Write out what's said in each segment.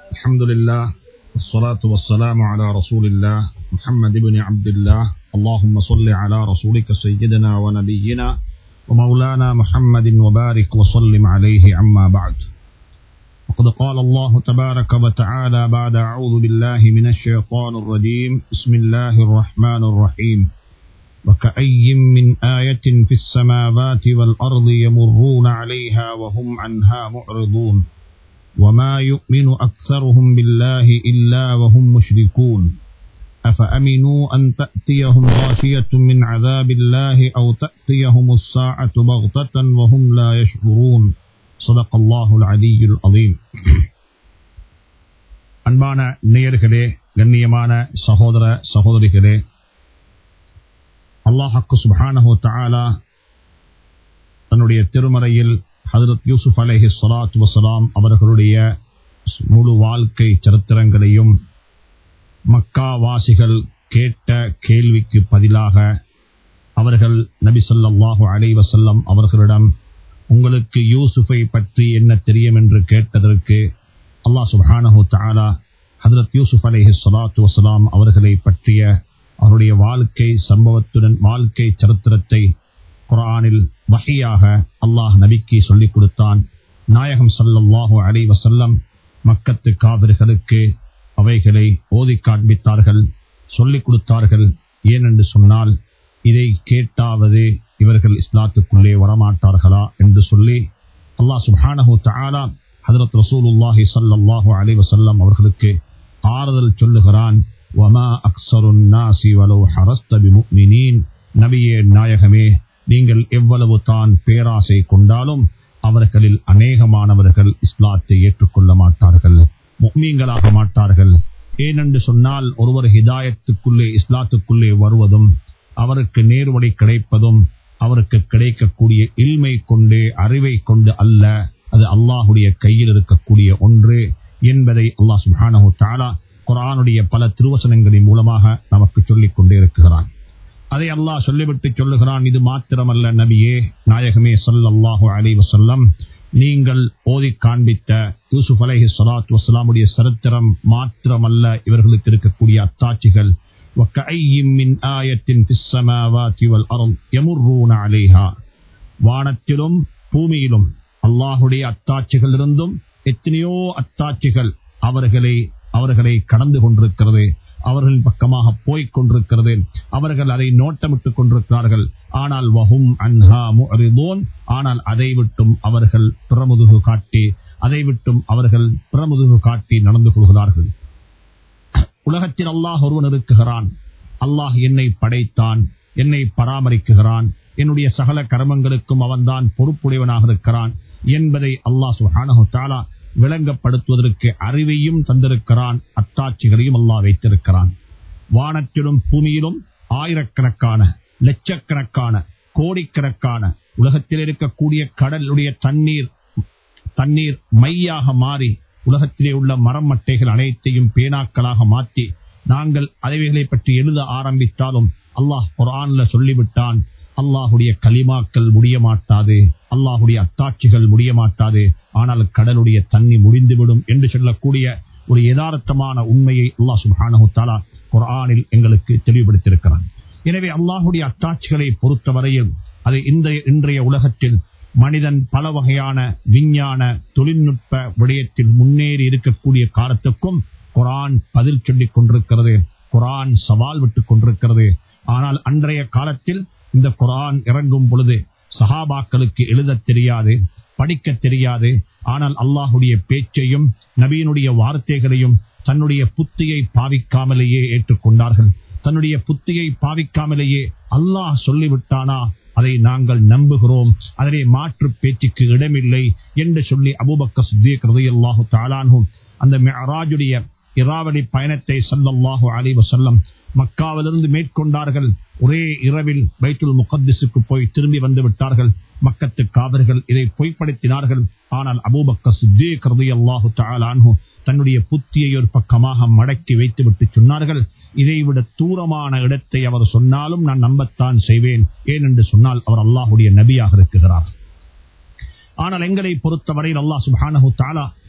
الحمد لله والصلاة والسلام على رسول الله محمد بن عبد الله اللهم صل على رسولك سيدنا ونبينا ومولانا محمد وبارك وسلم عليه عما بعد وقد قال الله تبارك وتعالى بعد أعوذ بالله من الشيطان الرجيم بسم الله الرحمن الرحيم وكأي من آية في السماوات والأرض يمرون عليها وهم عنها معرضون وما يؤمن أكثرهم بالله إلا وهم مشركون أفأمنوا أن تأتيهم غاشية من عذاب الله أو تأتيهم الساعة بغتة وهم لا يشعرون صدق الله العلي العظيم அன்பான நேயர்களே கண்ணியமான சகோதர சகோதரிகளே அல்லாஹக்கு சுபானஹு தாலா தன்னுடைய திருமறையில் ஹதரத் யூசுப் அலேஹி சலாத் வசலாம் அவர்களுடைய முழு வாழ்க்கை சரித்திரங்களையும் மக்கா வாசிகள் கேட்ட கேள்விக்கு பதிலாக அவர்கள் நபி சொல்லாஹு அலை வசல்லம் அவர்களிடம் உங்களுக்கு யூசுஃபை பற்றி என்ன தெரியும் என்று கேட்டதற்கு அல்லாஹ் சுபானஹு தாலா ஹதரத் யூசுப் அலேஹி சலாத்து வசலாம் அவர்களை பற்றிய அவருடைய வாழ்க்கை சம்பவத்துடன் வாழ்க்கை சரித்திரத்தை குரானில் வகையாக அல்லாஹ் நபிக்கு சொல்லிக் கொடுத்தான் நாயகம் சல்லல்லாஹு அலை வசல்லம் மக்கத்து காவிர்களுக்கு அவைகளை ஓதி காண்பித்தார்கள் சொல்லிக் கொடுத்தார்கள் ஏனென்று சொன்னால் இதை கேட்டாவது இவர்கள் இஸ்லாத்துக்குள்ளே வரமாட்டார்களா என்று சொல்லி அல்லாஹ் சுஹானஹு தாலா ஹதரத் ரசூலுல்லாஹி சல்லாஹூ அலி வசல்லம் அவர்களுக்கு ஆறுதல் சொல்லுகிறான் வமா அக்சருன் நாசி வலோ ஹரஸ்த பிமுக்மினீன் நபியே நாயகமே நீங்கள் எவ்வளவு தான் பேராசை கொண்டாலும் அவர்களில் அநேகமானவர்கள் இஸ்லாத்தை ஏற்றுக்கொள்ள மாட்டார்கள் முக்மீன்களாக மாட்டார்கள் ஏனென்று சொன்னால் ஒருவர் ஹிதாயத்துக்குள்ளே இஸ்லாத்துக்குள்ளே வருவதும் அவருக்கு நேர்வழி கிடைப்பதும் அவருக்கு கிடைக்கக்கூடிய இல்மை கொண்டு அறிவை கொண்டு அல்ல அது அல்லாஹுடைய கையில் இருக்கக்கூடிய ஒன்று என்பதை அல்லாஹ் சுபானு தாலா குரானுடைய பல திருவசனங்களின் மூலமாக நமக்கு சொல்லிக் கொண்டே இருக்கிறான் அதை அல்லாஹ் சொல்லிவிட்டு சொல்லுகிறான் இது மாத்திரமல்ல நபியே நாயகமே சல்லாஹூ அலி வசல்லம் நீங்கள் ஓதி காண்பித்த யூசுப் அலஹி சலாத் வசலாமுடைய சரித்திரம் மாத்திரமல்ல இவர்களுக்கு இருக்கக்கூடிய அத்தாட்சிகள் வானத்திலும் பூமியிலும் அல்லாஹுடைய அத்தாட்சிகள் இருந்தும் எத்தனையோ அத்தாட்சிகள் அவர்களை அவர்களை கடந்து கொண்டிருக்கிறது அவர்களின் பக்கமாக போய்க் கொண்டிருக்கிறது அவர்கள் அதை நோட்டமிட்டுக் கொண்டிருக்கிறார்கள் ஆனால் வஹும் அன்ஹா முரிதோன் ஆனால் அதை விட்டும் அவர்கள் பிறமுதுகு காட்டி அதை விட்டும் அவர்கள் பிறமுதுகு காட்டி நடந்து கொள்கிறார்கள் உலகத்தில் அல்லாஹ் ஒருவன் இருக்குகிறான் அல்லாஹ் என்னை படைத்தான் என்னை பராமரிக்குகிறான் என்னுடைய சகல கர்மங்களுக்கும் அவன்தான் பொறுப்புடையவனாக இருக்கிறான் என்பதை அல்லாஹ் சுஹானஹு தாலா விளங்கப்படுத்துவதற்கு அறிவையும் தந்திருக்கிறான் அத்தாட்சிகளையும் அல்லாஹ் வைத்திருக்கிறான் வானத்திலும் பூமியிலும் ஆயிரக்கணக்கான லட்சக்கணக்கான கோடிக்கணக்கான உலகத்தில் இருக்கக்கூடிய கடலுடைய தண்ணீர் தண்ணீர் மையாக மாறி உலகத்திலே உள்ள மரம் மட்டைகள் அனைத்தையும் பேனாக்களாக மாற்றி நாங்கள் அதைவைகளை பற்றி எழுத ஆரம்பித்தாலும் அல்லாஹ் குரான்ல சொல்லிவிட்டான் அல்லாஹுடைய களிமாக்கள் முடிய மாட்டாது அல்லாஹுடைய அத்தாட்சிகள் முடிய மாட்டாது ஆனால் கடலுடைய தண்ணி முடிந்துவிடும் என்று சொல்லக்கூடிய ஒரு யதார்த்தமான உண்மையை அல்லாஹ் சுபானு தாலா குரானில் எங்களுக்கு தெளிவுபடுத்தியிருக்கிறான் எனவே அல்லாஹுடைய அத்தாட்சிகளை பொறுத்தவரையில் அது இந்த இன்றைய உலகத்தில் மனிதன் பல வகையான விஞ்ஞான தொழில்நுட்ப விடயத்தில் முன்னேறி இருக்கக்கூடிய காலத்துக்கும் குரான் பதில் சொல்லிக் கொண்டிருக்கிறது குரான் சவால் விட்டுக் கொண்டிருக்கிறது ஆனால் அன்றைய காலத்தில் இந்த குரான் இறங்கும் பொழுது சஹாபாக்களுக்கு எழுத தெரியாது படிக்க தெரியாது ஆனால் அல்லாஹுடைய பேச்சையும் நபீனுடைய வார்த்தைகளையும் தன்னுடைய புத்தியை பாவிக்காமலேயே ஏற்றுக்கொண்டார்கள் தன்னுடைய புத்தியை பாவிக்காமலேயே அல்லாஹ் சொல்லிவிட்டானா அதை நாங்கள் நம்புகிறோம் அதனை மாற்று பேச்சுக்கு இடமில்லை என்று சொல்லி அபுபக்க சுத்தீக் அல்லாஹு தாலானும் அந்த மெராஜுடைய இராவடி பயணத்தை சல்லல்லாஹு அலி வசல்லம் மக்காவிலிருந்து மேற்கொண்டார்கள் ஒரே இரவில் பைத்துல் முகத்திசுக்கு போய் திரும்பி வந்து விட்டார்கள் மக்கத்து காவர்கள் இதை பொய்ப்படுத்தினார்கள் ஆனால் அபூபக்க சித்தே கருதி அல்லாஹு தாலான்ஹு தன்னுடைய புத்தியை ஒரு பக்கமாக மடக்கி வைத்துவிட்டு சொன்னார்கள் இதைவிட தூரமான இடத்தை அவர் சொன்னாலும் நான் நம்பத்தான் செய்வேன் ஏனென்று சொன்னால் அவர் அல்லாஹுடைய நபியாக இருக்கிறார் ஆனால் எங்களை பொறுத்தவரையில் அல்லாஹ் சுபானஹு தாலா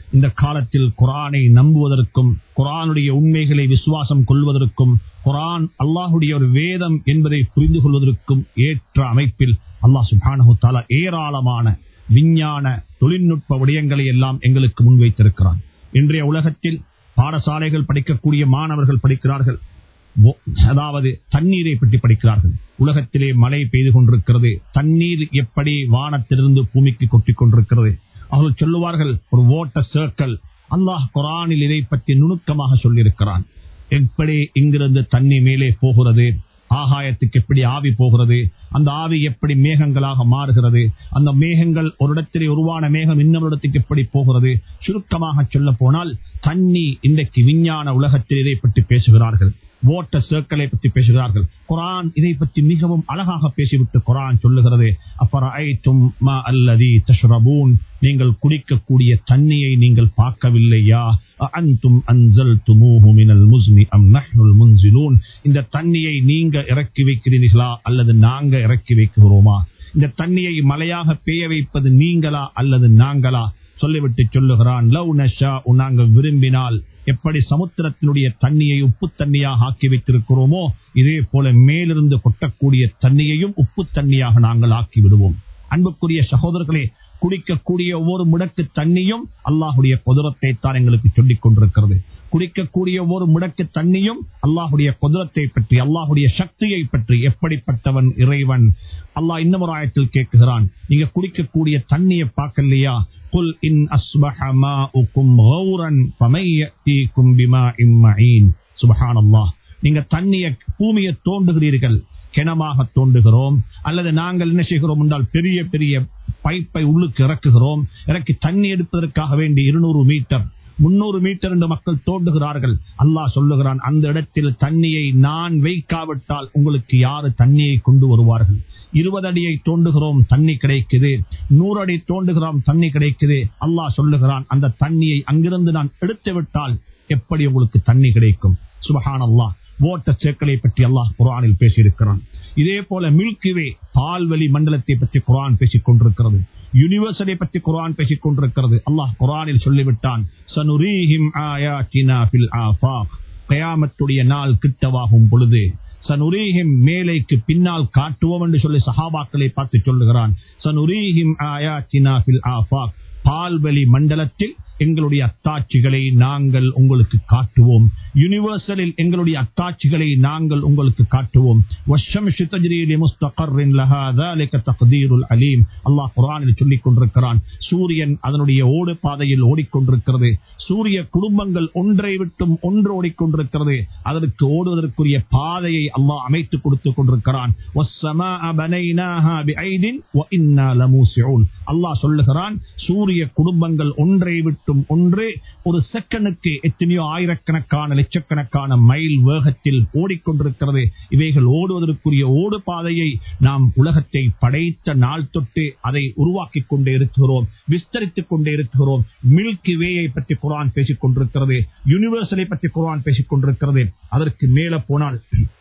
இந்த காலத்தில் குரானை நம்புவதற்கும் குரானுடைய உண்மைகளை விசுவாசம் கொள்வதற்கும் குரான் அல்லாஹுடைய ஒரு வேதம் என்பதை புரிந்து கொள்வதற்கும் ஏற்ற அமைப்பில் அல்லாஹ் சுபானு தாலா ஏராளமான விஞ்ஞான தொழில்நுட்ப விடயங்களை எல்லாம் எங்களுக்கு முன்வைத்திருக்கிறான் இன்றைய உலகத்தில் பாடசாலைகள் படிக்கக்கூடிய மாணவர்கள் படிக்கிறார்கள் ஒ- அதாவது தண்ணீரை பற்றி படிக்கிறார்கள் உலகத்திலே மழை பெய்து கொண்டிருக்கிறது தண்ணீர் எப்படி வானத்திலிருந்து பூமிக்கு கொட்டிக் கொண்டிருக்கிறது அவர்கள் சொல்லுவார்கள் ஒரு ஓட்ட சர்க்கிள் அல்லாஹ் குரானில் இதை பற்றி நுணுக்கமாக சொல்லியிருக்கிறான் எப்படி இங்கிருந்து தண்ணி மேலே போகிறது ஆகாயத்துக்கு எப்படி ஆவி போகிறது அந்த ஆவி எப்படி மேகங்களாக மாறுகிறது அந்த மேகங்கள் ஒரு இடத்திலே உருவான மேகம் இன்னொரு இடத்துக்கு எப்படி போகிறது சுருக்கமாக சொல்ல போனால் தண்ணி இன்றைக்கு விஞ்ஞான உலகத்தில் இதை பற்றி பேசுகிறார்கள் ஓட்ட சர்க்கிளை பற்றி பேசுகிறார்கள் குரான் இதை பற்றி மிகவும் அழகாக பேசிவிட்டு குரான் சொல்லுகிறது அப்புறம் அல்லதி தஷ்ரபூன் நீங்கள் குடிக்கக்கூடிய தண்ணியை நீங்கள் பார்க்கவில்லையா அன்தும் அன்சல் மினல் முஸ்னி அம் நஹ்னுல் முன்சிலூன் இந்த தண்ணியை நீங்க இறக்கி வைக்கிறீர்களா அல்லது நாங்க இறக்கி வைக்கிறோமா இந்த தண்ணியை மழையாக பெய்ய வைப்பது நீங்களா அல்லது நாங்களா சொல்லிவிட்டு சொல்லுகிறான் லவ் நஷா நாங்கள் விரும்பினால் எப்படி சமுத்திரத்தினுடைய தண்ணியை உப்பு தண்ணியாக ஆக்கி வைத்திருக்கிறோமோ இதே போல மேலிருந்து கொட்டக்கூடிய தண்ணியையும் உப்பு தண்ணியாக நாங்கள் ஆக்கி விடுவோம் அன்புக்குரிய சகோதரர்களே குடிக்கக்கூடிய ஒவ்வொரு முடக்கு தண்ணியும் அல்லாஹுடைய குதிரத்தை தான் எங்களுக்கு சொல்லிக் கொண்டிருக்கிறது குடிக்கக்கூடிய ஒவ்வொரு முடக்கு தண்ணியும் அல்லாஹுடைய குதிரத்தை பற்றி அல்லாஹுடைய சக்தியை பற்றி எப்படிப்பட்டவன் இறைவன் அல்லாஹ் இன்னொரு ஆயத்தில் கேட்கிறான் நீங்க குடிக்கக்கூடிய தண்ணியை பார்க்கலையா قل إن أصبح ماؤكم غورا فمن يأتيكم بماء معين سبحان الله நீங்க தண்ணிய பூமியை தோண்டுகிறீர்கள் கிணமாக தோண்டுகிறோம் அல்லது நாங்கள் என்ன செய்கிறோம் என்றால் பெரிய பெரிய பைப்பை உள்ளுக்கு இறக்குகிறோம் இறக்கி தண்ணி எடுப்பதற்காக வேண்டி இருநூறு மீட்டர் முன்னூறு மீட்டர் என்று மக்கள் தோண்டுகிறார்கள் அல்லாஹ் சொல்லுகிறான் அந்த இடத்தில் தண்ணியை நான் வைக்காவிட்டால் உங்களுக்கு யாரு தண்ணியை கொண்டு வருவார்கள் இருபது அடியை தோண்டுகிறோம் தண்ணி கிடைக்குது நூறு அடி தோண்டுகிறோம் தண்ணி கிடைக்குது அல்லாஹ் சொல்லுகிறான் அந்த தண்ணியை அங்கிருந்து நான் எடுத்து விட்டால் எப்படி உங்களுக்கு தண்ணி கிடைக்கும் சுபஹான் அல்லாஹ் ஓட்ட சேக்கலை பற்றி அல்லாஹ் குரானில் பேசியிருக்கிறான் இதே போல மில்கிவே பால்வெளி மண்டலத்தை பற்றி குரான் பேசிக் கொண்டிருக்கிறது யூனிவர்சலை பற்றி குரான் பேசிக் கொண்டிருக்கிறது அல்லாஹ் குரானில் சொல்லிவிட்டான் சனுரீஹிம் ஆயாத்தினா ஃபில் ஆஃபாக் கயாமத்துடைய நாள் கிட்டவாகும் பொழுது சனுரீஹிம் மேலைக்கு பின்னால் காட்டுவோம் என்று சொல்லி சஹாபாக்களை பார்த்து சொல்லுகிறான் சனுரீஹிம் ஆயாத்தினா ஃபில் ஆஃபாக் பால்வெளி மண்டலத்தில் எங்களுடைய அத்தாட்சிகளை நாங்கள் உங்களுக்கு காட்டுவோம் யூனிவர்சலில் எங்களுடைய அத்தாட்சிகளை நாங்கள் உங்களுக்கு காட்டுவோம் வஷம்ஷு தஜ்ரீலி முஸ்தகர்ரின் லஹா ذلك تقدير العليم அல்லாஹ் குர்ஆனில் சொல்லிக் கொண்டிருக்கிறான் சூரியன் அதனுடைய ஓடு பாதையில் ஓடிக்கொண்டிருக்கிறது சூரிய குடும்பங்கள் ஒன்றை விட்டும் ஒன்று ஓடிக்கொண்டிருக்கிறது அதற்கு ஓடுவதற்குரிய பாதையை அல்லாஹ் அமைத்து கொடுத்துக் கொண்டிருக்கிறான் وَالسَّمَاءَ بَنَيْنَاهَا بِأَيْدٍ وَإِنَّا لَمُوسِعُونَ அல்லாஹ் சொல்லுகிறான் சூரிய குடும்பங்கள் ஒன்றை விட்டும் ஒன்று ஒரு செகண்டுக்கு எத்தனையோ ஆயிரக்கணக்கான லட்சக்கணக்கான மைல் வேகத்தில் ஓடிக்கொண்டிருக்கிறது இவைகள் ஓடுவதற்குரிய ஓடு பாதையை நாம் உலகத்தை படைத்த நாள் தொட்டு அதை உருவாக்கி கொண்டே இருக்கிறோம் விஸ்தரித்துக் கொண்டே இருக்கிறோம் மில்கி வேயை பற்றி குரான் பேசிக் கொண்டிருக்கிறது யூனிவர்சலை பற்றி குரான் பேசிக் கொண்டிருக்கிறது அதற்கு மேல போனால்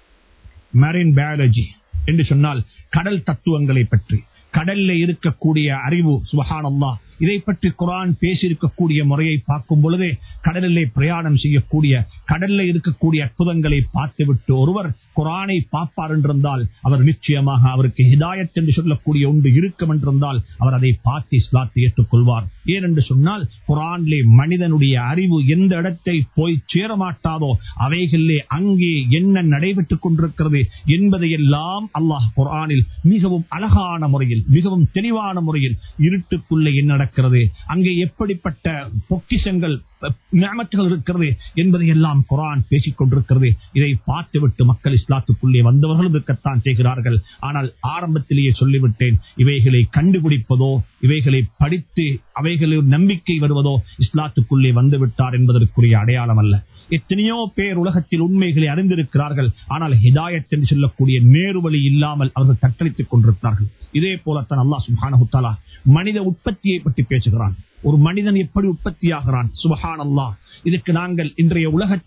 மரீன் பயாலஜி என்று சொன்னால் கடல் தத்துவங்களை பற்றி கடல்ல இருக்கக்கூடிய அறிவு சுபஹானல்லா இதை பற்றி குரான் பேசியிருக்கக்கூடிய முறையை பார்க்கும் பொழுதே கடலிலே பிரயாணம் செய்யக்கூடிய கடல்ல இருக்கக்கூடிய அற்புதங்களை பார்த்துவிட்டு ஒருவர் குரானை பார்ப்பார் என்றிருந்தால் அவர் நிச்சயமாக அவருக்கு ஹிதாயத் என்று சொல்லக்கூடிய ஒன்று இருக்கும் என்றிருந்தால் அவர் அதை பார்த்து இஸ்லாத்தை ஏற்றுக்கொள்வார் ஏனென்று சொன்னால் குரானிலே மனிதனுடைய அறிவு எந்த இடத்தை போய் சேரமாட்டாதோ அவைகளிலே அங்கே என்ன நடைபெற்றுக் கொண்டிருக்கிறது என்பதையெல்லாம் அல்லாஹ் குரானில் மிகவும் அழகான முறையில் மிகவும் தெளிவான முறையில் இருட்டுக்குள்ளே என்ன நடக்கிறது அங்கே எப்படிப்பட்ட பொக்கிஷங்கள் நியமத்துகள் இருக்கிறது என்பதை எல்லாம் குரான் பேசிக் கொண்டிருக்கிறது இதை பார்த்துவிட்டு மக்கள் இஸ்லாத்துக்குள்ளே வந்தவர்களும் இருக்கத்தான் செய்கிறார்கள் ஆனால் ஆரம்பத்திலேயே சொல்லிவிட்டேன் இவைகளை கண்டுபிடிப்பதோ இவைகளை படித்து அவைகளில் நம்பிக்கை வருவதோ இஸ்லாத்துக்குள்ளே வந்துவிட்டார் என்பதற்குரிய அடையாளம் அல்ல எத்தனையோ பேர் உலகத்தில் உண்மைகளை அறிந்திருக்கிறார்கள் ஆனால் ஹிதாயத் என்று சொல்லக்கூடிய நேருவழி இல்லாமல் அவர்கள் தத்தளித்துக் கொண்டிருக்கிறார்கள் இதே போலத்தான் அல்லா சுபானஹுத்தாலா மனித உற்பத்தியை பற்றி பேசுகிறான் ஒரு மனிதன் எப்படி உற்பத்தியாகிறான் சுபஹான் அல்லா இதுக்கு நாங்கள் இன்றைய உலகத்தில்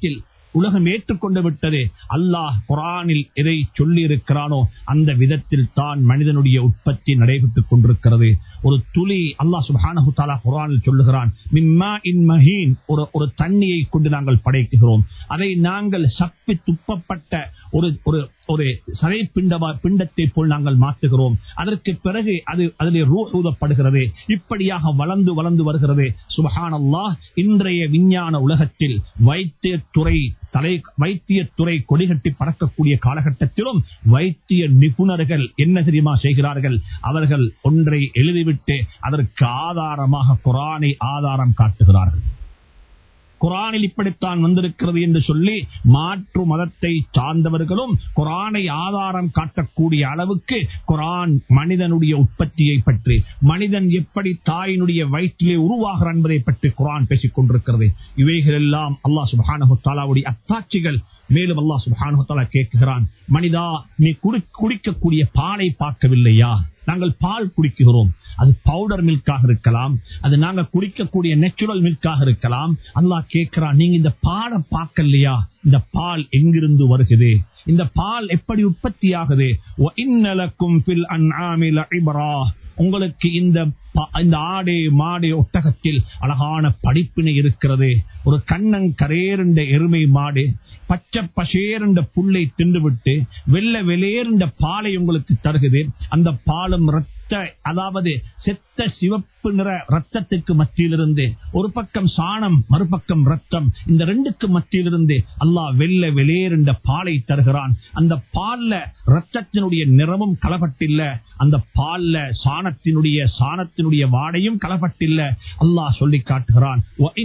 உலகம் ஏற்றுக்கொண்டு விட்டது அல்லாஹ் குரானில் எதை சொல்லி இருக்கிறானோ அந்த விதத்தில் தான் மனிதனுடைய உற்பத்தி நடைபெற்றுக் கொண்டிருக்கிறது ஒரு துளி அல்லாஹ் சுபானு தாலா குரானில் சொல்லுகிறான் மிம்மா இன் மஹீன் ஒரு ஒரு தண்ணியை கொண்டு நாங்கள் படைக்குகிறோம் அதை நாங்கள் சப்பி துப்பப்பட்ட ஒரு ஒரு ஒரு சரை பிண்டவா பிண்டத்தை போல் நாங்கள் மாற்றுகிறோம் அதற்கு பிறகு அது அதிலே ரூ ஊதப்படுகிறது இப்படியாக வளர்ந்து வளர்ந்து வருகிறது சுபஹானல்லாஹ் இன்றைய விஞ்ஞான உலகத்தில் வைத்தியத்துறை தலை வைத்தியத்துறை கொடிகட்டி பறக்கக்கூடிய காலகட்டத்திலும் வைத்திய நிபுணர்கள் என்ன தெரியுமா செய்கிறார்கள் அவர்கள் ஒன்றை எழுதிவிட்டு அதற்கு ஆதாரமாக குரானை ஆதாரம் காட்டுகிறார்கள் குரானில் இப்படித்தான் வந்திருக்கிறது என்று சொல்லி மாற்று மதத்தை சார்ந்தவர்களும் குரானை ஆதாரம் காட்டக்கூடிய அளவுக்கு குரான் மனிதனுடைய உற்பத்தியை பற்றி மனிதன் எப்படி தாயினுடைய வயிற்றிலே உருவாகிறான் என்பதை பற்றி குரான் பேசிக் கொண்டிருக்கிறது இவைகள் எல்லாம் அல்லாஹ் சுபானு தாலாவுடைய அத்தாட்சிகள் மேலும் அல்லாஹ் சுபானு தாலா கேட்கிறான் மனிதா நீ குடிக்கக்கூடிய பாலை பார்க்கவில்லையா நாங்கள் பால் குடிக்கிறோம் அது பவுடர் மில்காக இருக்கலாம் அது நாங்க குடிக்கக்கூடிய நேச்சுரல் மில்காக இருக்கலாம் அல்லாஹ் கேட்கிறான் நீங்க இந்த பாலை பார்க்கலையா இந்த பால் எங்கிருந்து வருகிறது இந்த பால் எப்படி உற்பத்தி ஆகுது உங்களுக்கு இந்த இந்த ஆடு மாடு ஒட்டகத்தில் அழகான படிப்பினை இருக்கிறது ஒரு கண்ணன் கரேருண்ட எருமை மாடு பச்சை பசேருண்ட புல்லை தின்றுவிட்டு வெள்ள வெளியேறுண்ட பாலை உங்களுக்கு தருகுது அந்த பாலும் ரத்த அதாவது செத்த சிவப்பு நிற ரத்தத்துக்கு மத்தியிலிருந்து ஒரு பக்கம் சாணம் மறுபக்கம் ரத்தம் இந்த ரெண்டுக்கு மத்தியிலிருந்து அல்லாஹ் வெள்ள வெளியேறுண்ட பாலை தருகிறான் அந்த பால்ல ரத்தத்தினுடைய நிறமும் கலப்பட்டில்ல அந்த பால்ல சாணத்தினுடைய சாணத்தினுடைய வாடையும் கலப்பட்டில்ல அல்லாஹ் சொல்லி காட்டுகிறான்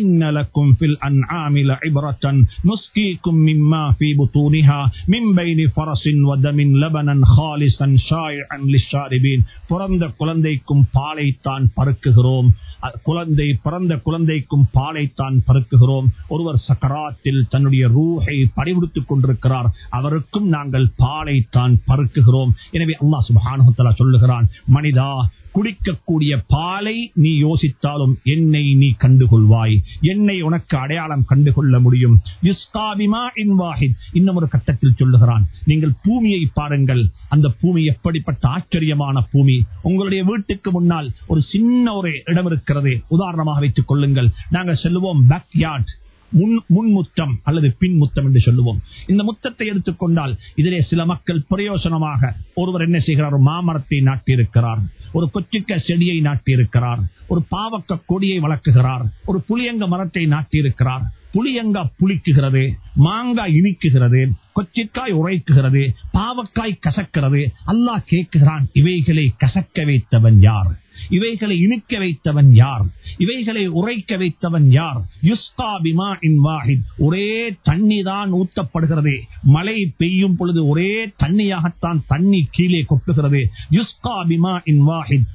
பிறந்த குழந்தைக்கும் பாலைத்தான் பறக்குகிறோம் குழந்தை பிறந்த குழந்தைக்கும் பாலைத்தான் பறக்குகிறோம் ஒருவர் சக்கராத்தில் தன்னுடைய ரூஹை பறிவிடுத்துக் கொண்டிருக்கிறார் அவருக்கும் நாங்கள் பாலைத்தான் பறக்குகிறோம் எனவே அல்லாஹ் சுபானுத்தலா சொல்லுகிறான் மனிதா குடிக்கக்கூடிய பாலை நீ யோசித்தாலும் என்னை நீ கண்டுகொள்வாய் என்னை உனக்கு அடையாளம் கண்டுகொள்ள முடியும் இன்னும் ஒரு கட்டத்தில் சொல்லுகிறான் நீங்கள் பூமியை பாருங்கள் அந்த பூமி எப்படிப்பட்ட ஆச்சரியமான பூமி உங்களுடைய வீட்டுக்கு முன்னால் ஒரு சின்ன ஒரு இடம் இருக்கிறது உதாரணமாக வைத்துக் கொள்ளுங்கள் நாங்கள் செல்லுவோம் பேக்யார்ட் முன் முன்முத்தம் அல்லது பின் முத்தம் என்று சொல்லுவோம் இந்த முத்தத்தை எடுத்துக்கொண்டால் இதிலே சில மக்கள் பிரயோசனமாக ஒருவர் என்ன செய்கிறார் மாமரத்தை நாட்டியிருக்கிறார் ஒரு கொச்சிக்க செடியை நாட்டியிருக்கிறார் ஒரு பாவக்க கொடியை வளர்க்குகிறார் ஒரு புளியங்க மரத்தை நாட்டியிருக்கிறார் புளியங்கா புளிக்குகிறது மாங்காய் இனிக்குகிறது கொச்சிக்காய் உரைக்குகிறது பாவக்காய் கசக்கிறது அல்லாஹ் கேட்கிறான் இவைகளை கசக்க வைத்தவன் யார் இவைகளை இனிக்க வைத்தவன் யார் இவைகளை உரைக்க வைத்தவன் யார் யுஸ்கா பிமா இன் வாஹித் ஒரே தண்ணி தான் ஊத்தப்படுகிறது மழை பெய்யும் பொழுது ஒரே தண்ணியாகத்தான் தண்ணி கீழே கொட்டுகிறது யுஸ்கா பிமா இன் வாஹித்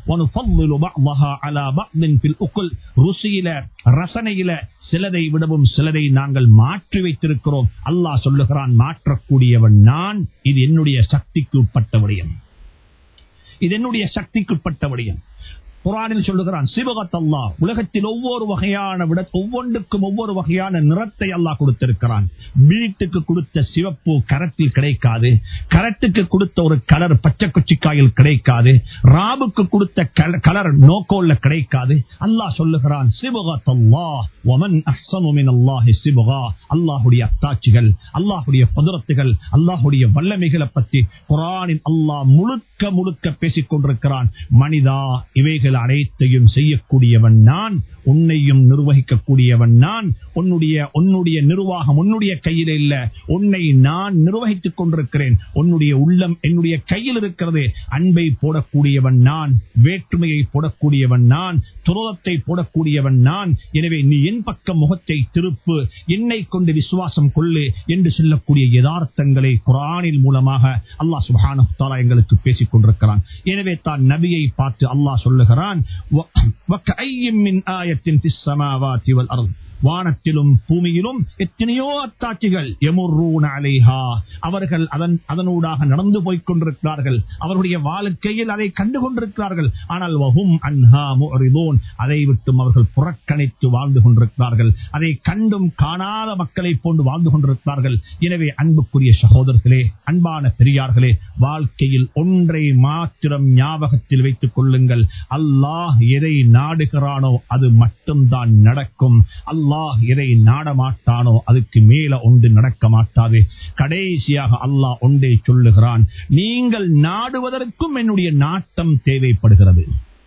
ருசியில ரசனையில சிலதை விடவும் சிலதை நாங்கள் மாற்றி வைத்திருக்கிறோம் அல்லாஹ் சொல்லுகிறான் மாற்றக்கூடியவன் நான் இது என்னுடைய சக்திக்கு உட்பட்ட விடயம் இது என்னுடைய சக்திக்குட்பட்ட விடயம் குரானில் சொல்லுகிறான் சிவகத் அல்லா உலகத்தில் ஒவ்வொரு வகையான விட ஒவ்வொன்றுக்கும் ஒவ்வொரு வகையான நிறத்தை அல்லாஹ் கொடுத்திருக்கிறான் வீட்டுக்கு கொடுத்த சிவப்பு கரத்தில் கிடைக்காது கரத்துக்கு கொடுத்த ஒரு கலர் பச்சை கொச்சிக்காயில் கிடைக்காது ராபுக்கு கொடுத்த கலர் நோக்கோல்ல கிடைக்காது அல்லாஹ் சொல்லுகிறான் சிவகத் அல்லா ஒமன் அஹ்சனுமின் அல்லாஹி சிவகா அல்லாஹுடைய அத்தாட்சிகள் அல்லாஹுடைய பதுரத்துகள் அல்லாஹுடைய வல்லமைகளை பற்றி குரானின் அல்லாஹ் முழுக்க முழுக்க பேசிக் கொண்டிருக்கிறான் மனிதா இவைகள் அனைத்தையும் செய்யக்கூடியவன் நான் உன்னையும் நிர்வகிக்கக்கூடியவன் நான் உன்னுடைய உன்னுடைய நிர்வாகம் உன்னுடைய கையில் இல்ல உன்னை நான் நிர்வகித்துக் கொண்டிருக்கிறேன் உன்னுடைய உள்ளம் என்னுடைய கையில் இருக்கிறது அன்பை போடக்கூடியவன் நான் வேற்றுமையை போடக்கூடியவன் நான் துரோகத்தை போடக்கூடியவன் நான் எனவே நீ என் பக்கம் முகத்தை திருப்பு என்னை கொண்டு விசுவாசம் கொள்ளு என்று சொல்லக்கூடிய யதார்த்தங்களை குரானில் மூலமாக அல்லாஹ் சுபானு தாலா எங்களுக்கு பேசிக் கொண்டிருக்கிறான் எனவே தான் நபியை பார்த்து அல்லாஹ் சொல்லுகிறான் வானத்திலும் பூமியிலும் எத்தனையோ அத்தாட்சிகள் எமுர்ரூன அலைஹா அவர்கள் அதன் அதனூடாக நடந்து போய்க் கொண்டிருக்கிறார்கள் அவருடைய வாழ்க்கையில் அதை கண்டு கொண்டிருக்கிறார்கள் ஆனால் வஹும் அன்ஹா முஅரிதூன் அதை விட்டும் அவர்கள் புறக்கணித்து வாழ்ந்து கொண்டிருக்கிறார்கள் அதை கண்டும் காணாத மக்களை போன்று வாழ்ந்து கொண்டிருக்கிறார்கள் எனவே அன்புக்குரிய சகோதரர்களே அன்பான பெரியார்களே வாழ்க்கையில் ஒன்றை மாத்திரம் ஞாபகத்தில் வைத்துக் கொள்ளுங்கள் அல்லாஹ் எதை நாடுகிறானோ அது மட்டும்தான் நடக்கும் அல்லாஹ் எதை நாடமாட்டானோ அதுக்கு மேல ஒன்று நடக்க மாட்டாது கடைசியாக அல்லாஹ் ஒன்றை சொல்லுகிறான் நீங்கள் நாடுவதற்கும் என்னுடைய நாட்டம் தேவைப்படுகிறது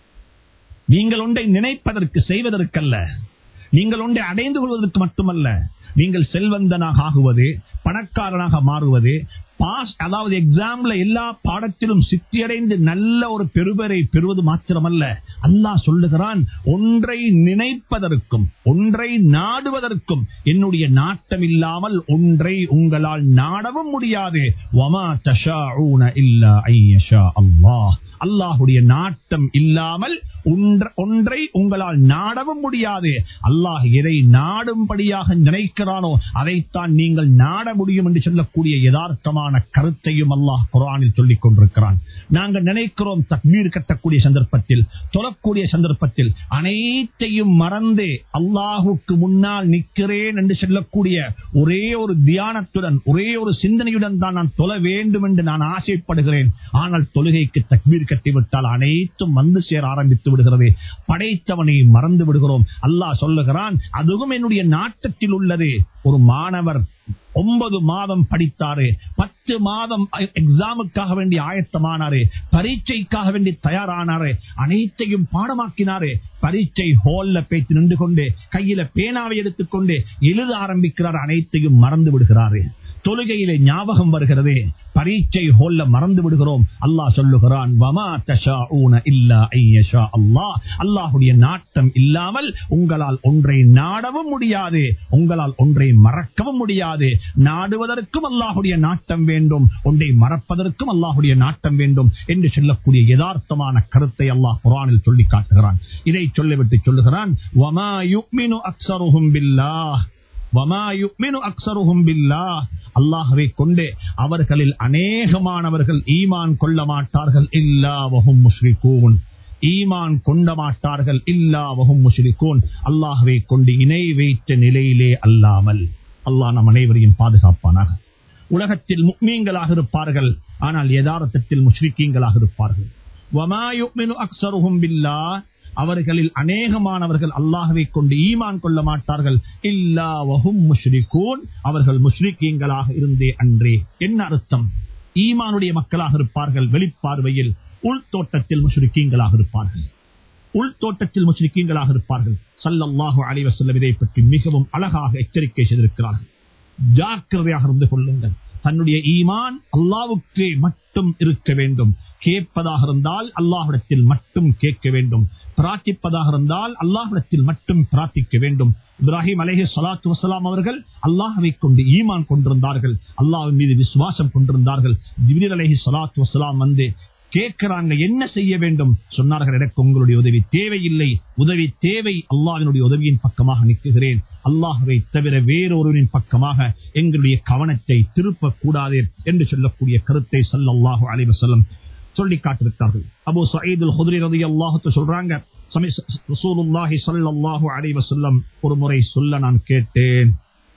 நீங்கள் ஒன்றை நினைப்பதற்கு செய்வதற்கல்ல நீங்கள் ஒன்றை அடைந்து கொள்வதற்கு மட்டுமல்ல நீங்கள் செல்வந்தனாக ஆகுவது பணக்காரனாக மாறுவது பாஸ் அதாவது எக்ஸாம்ல எல்லா பாடத்திலும் சித்தியடைந்து நல்ல ஒரு பெருபரை பெறுவது மாத்திரமல்ல அல்லாஹ் சொல்லுகிறான் ஒன்றை நினைப்பதற்கும் ஒன்றை நாடுவதற்கும் என்னுடைய நாட்டம் இல்லாமல் ஒன்றை உங்களால் நாடவும் முடியாது வமா தஷாஊன இல்லா ஐயஷா அல்லாஹ் அல்லாஹுடைய நாட்டம் இல்லாமல் ஒன்ற- ஒன்றை உங்களால் நாடவும் முடியாது அல்லாஹ் எதை நாடும்படியாக நினைக்கிறானோ அதைத்தான் நீங்கள் நாட முடியும் என்று சொல்லக்கூடிய யதார்த்தமான கருத்தையும் அல்லாஹ் குரானில் சொல்லிக் கொண்டிருக்கிறான் நாங்கள் நினைக்கிறோம் தக்பீர் கட்டக்கூடிய சந்தர்ப்பத்தில் தொழக்கூடிய சந்தர்ப்பத்தில் அனைத்தையும் மறந்து அல்லாஹுக்கு முன்னால் நிற்கிறேன் என்று சொல்லக்கூடிய ஒரே ஒரு தியானத்துடன் ஒரே ஒரு சிந்தனையுடன் தான் நான் தொழ வேண்டும் என்று நான் ஆசைப்படுகிறேன் ஆனால் தொழுகைக்கு தக்பீர் கட்டிவிட்டால் அனைத்தும் வந்து சேர ஆரம்பித்து விடுகிறது படைத்தவனை மறந்து விடுகிறோம் அல்லாஹ் சொல்லுகிறான் அதுவும் என்னுடைய நாட்டத்தில் உள்ளது ஒரு மாணவர் ஒன்பது மாதம் படித்தாரு பத்து மாதம் எக்ஸாமுக்காக வேண்டி ஆயத்தமானாரு பரீட்சைக்காக வேண்டி தயாரானாரு அனைத்தையும் பாடமாக்கினாரு பரீட்சை ஹால்ல பேச்சு நின்று கொண்டு கையில பேனாவை எடுத்துக்கொண்டு எழுத ஆரம்பிக்கிறார் அனைத்தையும் மறந்து விடுகிறாரு தொழுகையிலே ஞாபகம் வருகிறது பரீட்சை ஹோல்ல மறந்து விடுகிறோம் அல்லாஹ் சொல்லுகிறான் வமா தஷாஊன இல்லா ஐயஷா அல்லாஹ் அல்லாஹுடைய நாட்டம் இல்லாமல் உங்களால் ஒன்றை நாடவும் முடியாது உங்களால் ஒன்றை மறக்கவும் முடியாது நாடுவதற்கும் அல்லாஹுடைய நாட்டம் வேண்டும் ஒன்றை மறப்பதற்கும் அல்லாஹுடைய நாட்டம் வேண்டும் என்று சொல்லக்கூடிய யதார்த்தமான கருத்தை அல்லாஹ் குரானில் சொல்லி காட்டுகிறான் இதை சொல்லிவிட்டு சொல்லுகிறான் வமா யுக்மினு அக்ஸருஹும் பில்லாஹ் வமா யுக்மினு அக்ஸருஹும் பில்லாஹ் அல்லாஹ்வை கொண்டு அவர்களில் அநேகமானவர்கள் ஈமான் கொள்ள மாட்டார்கள் இல்லா வஹும் முஷ்ரிகூன் ஈமான் கொண்ட மாட்டார்கள் இல்லா வஹும் முஷ்ரிகூன் அல்லாஹ்வை கொண்டு இணை வைத்த நிலையிலே அல்லாமல் அல்லாஹ் நம் அனைவரையும் பாதுகாப்பானாக உலகத்தில் முக்மீன்களாக இருப்பார்கள் ஆனால் யதார்த்தத்தில் முஷ்ரிக்கீங்களாக இருப்பார்கள் வமா யுக்மினு அக்ஸருஹும் பில்லாஹ் அவர்களில் அநேகமானவர்கள் அல்லாஹ்வை கொண்டு ஈமான் கொள்ள மாட்டார்கள் இல்லா வஹும் முஷ்ரிகூன் அவர்கள் முஷ்ரிக்கீங்களாக இருந்தே அன்றே என்ன அர்த்தம் ஈமானுடைய மக்களாக இருப்பார்கள் வெளிப்பார்வையில் உள்தோட்டத்தில் முஷ்ரிக்கீங்களாக இருப்பார்கள் உள்தோட்டத்தில் முஸ்லிக்கீங்களாக இருப்பார்கள் சல்லல்லாஹு அலைஹி வஸல்லம் இதை பற்றி மிகவும் அழகாக எச்சரிக்கை செய்திருக்கிறார்கள் ஜாக்கிரதையாக இருந்து கொள்ளுங்கள் தன்னுடைய ஈமான் அல்லாவுக்கே மட்டும் இருக்க வேண்டும் கேட்பதாக இருந்தால் அல்லாஹிடத்தில் மட்டும் கேட்க வேண்டும் பிரார்த்திப்பதாக இருந்தால் அல்லாஹிடத்தில் மட்டும் பிரார்த்திக்க வேண்டும் இப்ராஹிம் அலேஹி சலாத்து வசலாம் அவர்கள் அல்லாஹவை கொண்டு ஈமான் கொண்டிருந்தார்கள் அல்லாஹ்வின் மீது விசுவாசம் கொண்டிருந்தார்கள் ஜிபிரில் அலேஹி சலாத்து வசலாம் வந்து கேட்கிறாங்க என்ன செய்ய வேண்டும் சொன்னார்கள் எனக்கு உங்களுடைய உதவி தேவையில்லை உதவி தேவை அல்லாஹினுடைய உதவியின் பக்கமாக நிற்குகிறேன் அல்லாஹுவை தவிர வேறொருவரின் பக்கமாக எங்களுடைய கவனத்தை திருப்ப கூடாது என்று சொல்லக்கூடிய கருத்தை சல்லல்லாஹு அலைஹி வஸல்லம் சொல்லி காட்டிருக்கார்கள் அபு சயீதுல் ஹுத்ரி ரலியல்லாஹு சொல்றாங்க சமி- ரசூலுல்லாஹி ஸல்லல்லாஹு அலைஹி வஸல்லம் ஒரு முறை சொல்ல நான் கேட்டேன்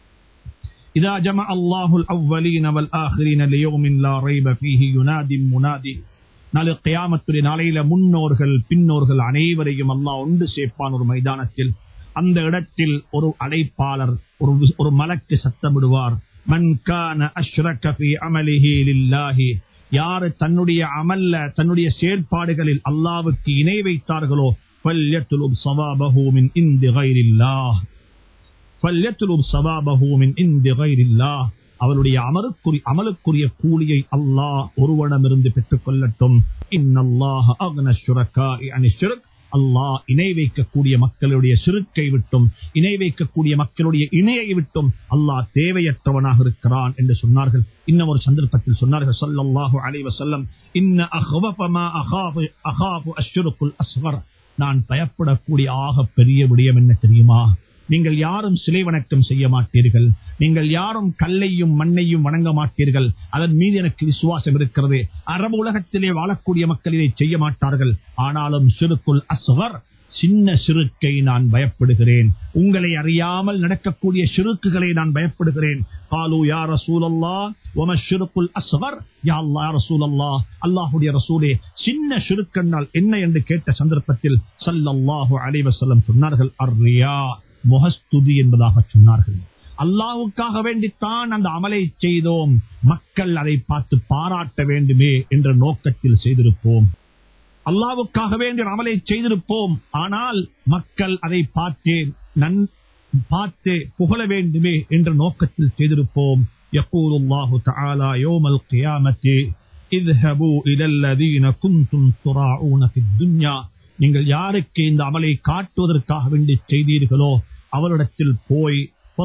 إذا جمع الله الأولين والآخرين ليوم لا ريب فيه ينادي منادي நாளை கியாமத்துடைய நாளையில முன்னோர்கள் பின்னோர்கள் அனைவரையும் அல்லாஹ் ஒன்று சேர்ப்பான் ஒரு மைதானத்தில் அந்த இடத்தில் ஒரு அழைப்பாளர் ஒரு வி- ஒரு மலக்கு சத்தமிடுவார் மன் கான அஷ்ரக ஃபீ அமலிஹி லில்லாஹி யாரு தன்னுடைய அமல்ல தன்னுடைய செயற்பாடுகளில் அல்லாவுக்கு இணை வைத்தார்களோ ஃபல்யத்லுப் ஸவாபஹு மின் இன்தி கைரில்லாஹ் ஃபல்யத்லுப் ஸவாபஹு மின் இன்தி கைரில்லாஹ் அவருடைய அமலுக்குரிய அமலுக்குரிய கூலியை அல்லாஹ் ஒருவனமிருந்து பெற்றுக் கொள்ளட்டும் இன்னல்லாஹ அக்ன ஷுரக்காஇ அனி ஷிர்க் அல்லாஹ் இணை வைக்கக்கூடிய மக்களுடைய சிறுக்கை விட்டும் இணை வைக்கக்கூடிய மக்களுடைய இணையை விட்டும் அல்லாஹ் தேவையற்றவனாக இருக்கிறான் என்று சொன்னார்கள் இன்னும் ஒரு சந்தர்ப்பத்தில் சொன்னார்கள் ஸல்லல்லாஹு அலைஹி வஸல்லம் இன்ன அஹ்வஃப மா அகாஃபு அகாஃபு அஷ்ருக்குல் அஸ்கர் நான் பயப்படக்கூடிய ஆக பெரிய விடயம் என்ன தெரியுமா நீங்கள் யாரும் சிலை வணக்கம் செய்ய மாட்டீர்கள் நீங்கள் யாரும் கல்லையும் மண்ணையும் வணங்க மாட்டீர்கள் அதன் மீது எனக்கு விசுவாசம் இருக்கிறது அரபு உலகத்திலே வாழக்கூடிய மக்கள் இதை செய்ய மாட்டார்கள் ஆனாலும் சிறுக்குள் அஸ்வர் சின்ன சிறுக்கை நான் பயப்படுகிறேன் உங்களை அறியாமல் நடக்கக்கூடிய சிறுக்குகளை நான் பயப்படுகிறேன் காலு யா ரசூலல்லா ஒம ஷிருக்குல் அஸ்வர் யா அல்லா ரசூலல்லா அல்லாஹுடைய ரசூலே சின்ன சிறுக்கண்ணால் என்ன என்று கேட்ட சந்தர்ப்பத்தில் சல்லல்லாஹு அலைஹி வஸல்லம் சொன்னார்கள் அர்ரியா முகஸ்துதி என்பதாக சொன்னார்கள் அல்லாவுக்காக வேண்டித்தான் அந்த அமலை செய்தோம் மக்கள் அதை பார்த்து பாராட்ட வேண்டுமே என்ற நோக்கத்தில் செய்திருப்போம் அல்லாவுக்காக வேண்டிய அமலை செய்திருப்போம் ஆனால் மக்கள் அதை பார்த்து நன் பார்த்து புகழ வேண்டுமே என்ற நோக்கத்தில் செய்திருப்போம் يقول الله تعالى يوم القيامة اذهبوا إلى الذين كنتم تراعون في الدنيا நீங்கள் யாருக்கு இந்த அமலை காட்டுவதற்காக வேண்டி செய்தீர்களோ அவரிடத்தில் போய்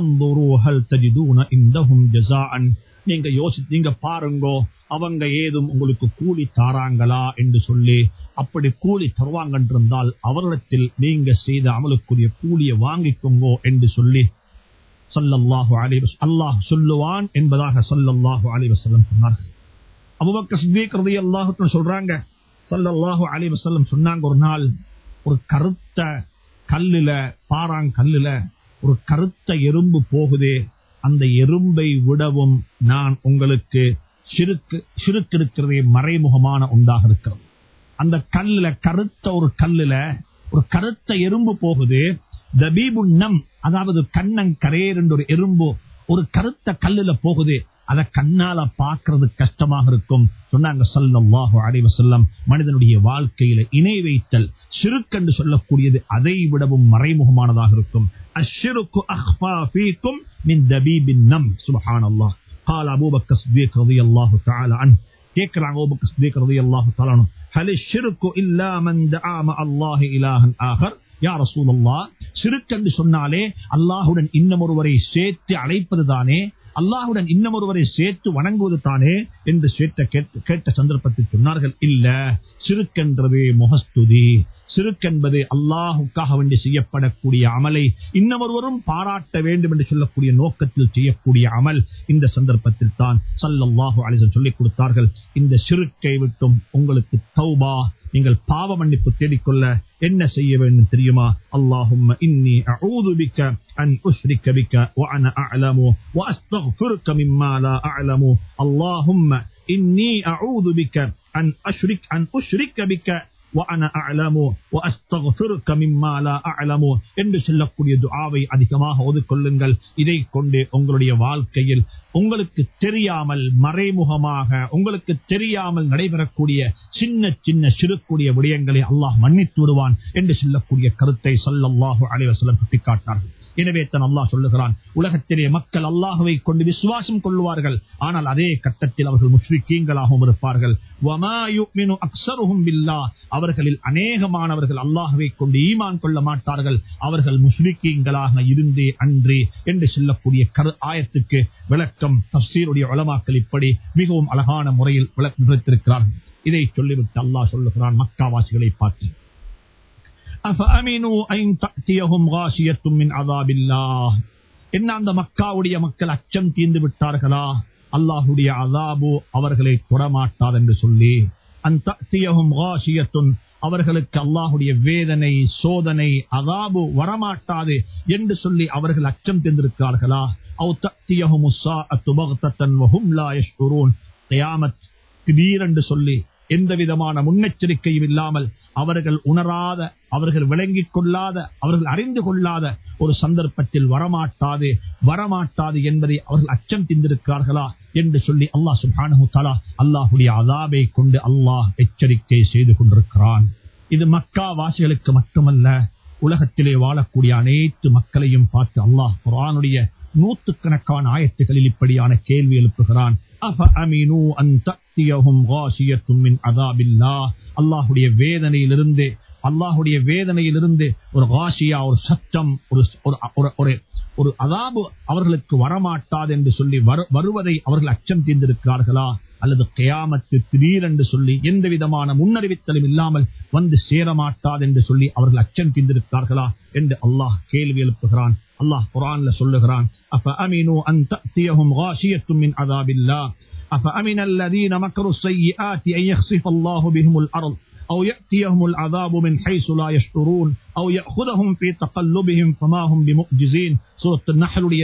ஹல் தஜிதூன இந்தஹும் ஜஸாஅன் நீங்க யோசி நீங்க பாருங்கோ அவங்க ஏதும் உங்களுக்கு கூலி தாராங்களா என்று சொல்லி அப்படி கூலி தருவாங்க என்றிருந்தால் அவரிடத்தில் நீங்க செய்த அமலுக்குரிய கூலியை வாங்கிக்கோங்கோ என்று சொல்லி சல்லல்லாஹு அலைவ அல்லாஹ் சொல்லுவான் என்பதாக சல்லல்லாஹு அலைவசல்லம் சொன்னார்கள் அபுபக்க சித்திக்கிறது அல்லாஹு சொல்றாங்க சல்லல்லாஹு அலைவசல்லம் சொன்னாங்க ஒரு நாள் ஒரு கருத்த கல்லுல பாறாங்கல்லுல ஒரு கருத்த எறும்பு போகுதே அந்த எறும்பை விடவும் நான் உங்களுக்கு சிறுக்கு சிறுக்கு இருக்கிறதே மறைமுகமான உண்டாக இருக்கிறது அந்த கல்லுல கருத்த ஒரு கல்லுல ஒரு கருத்த எறும்பு போகுது தபீபுன்னம் அதாவது கண்ணங்கரேர் என்ற ஒரு எறும்பு ஒரு கருத்த கல்லுல போகுது அத கண்ணால பாக்குறது கஷ்டமாக இருக்கும் சொன்னாங்க சல்லாஹு அடைவ செல்லம் மனிதனுடைய வாழ்க்கையில இணை வைத்தல் சிறுக்கென்று சொல்லக்கூடியது அதை விடவும் மறைமுகமானதாக இருக்கும் அஷிருக்கு அஹ்பா ஃபீக்கும் மின் தபீபின் நம் சுபஹானல்லாஹ் قال ابو بكر الصديق رضي الله تعالى عنه கேக்குறாங்க ابو بكر الصديق رضي الله تعالى عنه هل الشرك الا من دعا مع الله الها اخر யா ரசூல் அல்லா சிறுக்கு என்று சொன்னாலே அல்லாஹுடன் இன்னும் ஒருவரை சேர்த்து அழைப்பது தானே அல்லாஹுடன் இன்னும் ஒருவரை சேர்த்து வணங்குவது தானே என்று சேர்த்த கேட்ட சந்தர்ப்பத்தில் சொன்னார்கள் இல்ல சிறுக்கென்றது முகஸ்துதி சிறுக்கென்பது அல்லாஹுக்காக வேண்டி செய்யப்படக்கூடிய அமலை இன்னமொருவரும் பாராட்ட வேண்டும் என்று சொல்லக்கூடிய நோக்கத்தில் செய்யக்கூடிய அமல் இந்த சந்தர்ப்பத்தில் தான் சல்லல்லாஹு அலிசன் சொல்லிக் கொடுத்தார்கள் இந்த சிறுக்கை விட்டும் உங்களுக்கு தௌபா நீங்கள் பாவ மன்னிப்பு தேடிக்கொள்ள என்ன செய்ய வேண்டும் தெரியுமா அல்லாஹும் இன்னி அஊது பிக்க அன் உஷ்ரிக்க பிக்க وأنا أعلم وأستغفرك مما لا أعلم اللهم إني أعوذ بك أن أشرك أن أشرك بك وأنا أعلم وأستغفرك مما لا أعلم என்று சொல்லக்கூடிய துஆவை அதிகமாக ஓதிக்கொள்ளுங்கள் இதை கொண்டு உங்களுடைய வாழ்க்கையில் உங்களுக்கு தெரியாமல் மறைமுகமாக உங்களுக்கு தெரியாமல் நடைபெறக்கூடிய சின்ன சின்ன சிறுக்கூடிய விடயங்களை அல்லாஹ் மன்னித்து விடுவான் என்று சொல்லக்கூடிய கருத்தை சல்லல்லாஹு அலைவசலம் சுட்டிக்காட்டினார்கள் எனவே தான் அல்லாஹ் சொல்லுகிறான் உலகத்திலே மக்கள் அல்லாஹுவை கொண்டு விசுவாசம் கொள்வார்கள் ஆனால் அதே கட்டத்தில் அவர்கள் முஸ்லிக்கீங்களாகவும் இருப்பார்கள் அவர்களில் அநேகமானவர்கள் அல்லாஹுவை கொண்டு ஈமான் கொள்ள மாட்டார்கள் அவர்கள் முஸ்லிக்கீங்களாக இருந்தே அன்றே என்று சொல்லக்கூடிய கரு ஆயத்துக்கு விளக்கம் தப்சீருடைய வளமாக்கல் இப்படி மிகவும் அழகான முறையில் விளக்கிருக்கிறார்கள் இதை சொல்லிவிட்டு அல்லாஹ் சொல்லுகிறான் மக்காவாசிகளை பார்த்து என்ன அந்த மக்காவுடைய மக்கள் அச்சம் தீர்ந்து விட்டார்களா அல்லாஹுடைய அதாபு அவர்களை தொடமாட்டார் என்று சொல்லி அந்த அவர்களுக்கு அல்லாஹுடைய வேதனை சோதனை அதாபு வரமாட்டாது என்று சொல்லி அவர்கள் அச்சம் தந்திருக்கிறார்களா திடீரென்று சொல்லி எந்த விதமான முன்னெச்சரிக்கையும் இல்லாமல் அவர்கள் உணராத அவர்கள் விளங்கிக் கொள்ளாத அவர்கள் அறிந்து கொள்ளாத ஒரு சந்தர்ப்பத்தில் வரமாட்டாது வரமாட்டாது என்பதை அவர்கள் அச்சம் திந்திருக்கிறார்களா என்று சொல்லி அல்லாஹ் சுபானு தலா அல்லாஹுடைய அதாபை கொண்டு அல்லாஹ் எச்சரிக்கை செய்து கொண்டிருக்கிறான் இது மக்கா வாசிகளுக்கு மட்டுமல்ல உலகத்திலே வாழக்கூடிய அனைத்து மக்களையும் பார்த்து அல்லாஹ் குரானுடைய நூத்துக்கணக்கான ஆயத்துகளில் இப்படியான கேள்வி எழுப்புகிறான் அல்லாஹுடைய வேதனையிலிருந்து அல்லாஹுடைய வேதனையிலிருந்து ஒரு காசியா ஒரு சத்தம் ஒரு ஒரு ஒரு அதாபு அவர்களுக்கு வரமாட்டாது என்று சொல்லி வருவதை அவர்கள் அச்சம் தீர்ந்திருக்கிறார்களா அல்லது கயாமத்து திடீரென்று சொல்லி எந்த விதமான முன்னறிவித்தலும் இல்லாமல் வந்து சேரமாட்டாது என்று சொல்லி அவர்கள் அச்சம் தீர்ந்திருக்கிறார்களா என்று அல்லாஹ் கேள்வி எழுப்புகிறான் அல்லாஹ் குரான்ல சொல்லுகிறான் அப்ப அமீனு அன் தஅத்தியஹும் غاشية من عذاب الله أفأمن الذين مكروا السيئات أن يخسف الله بهم الأرض أو يأتيهم العذاب من حيث لا يشعرون أو يأخذهم في تقلبهم فما هم بمؤجزين سورة النحل உடைய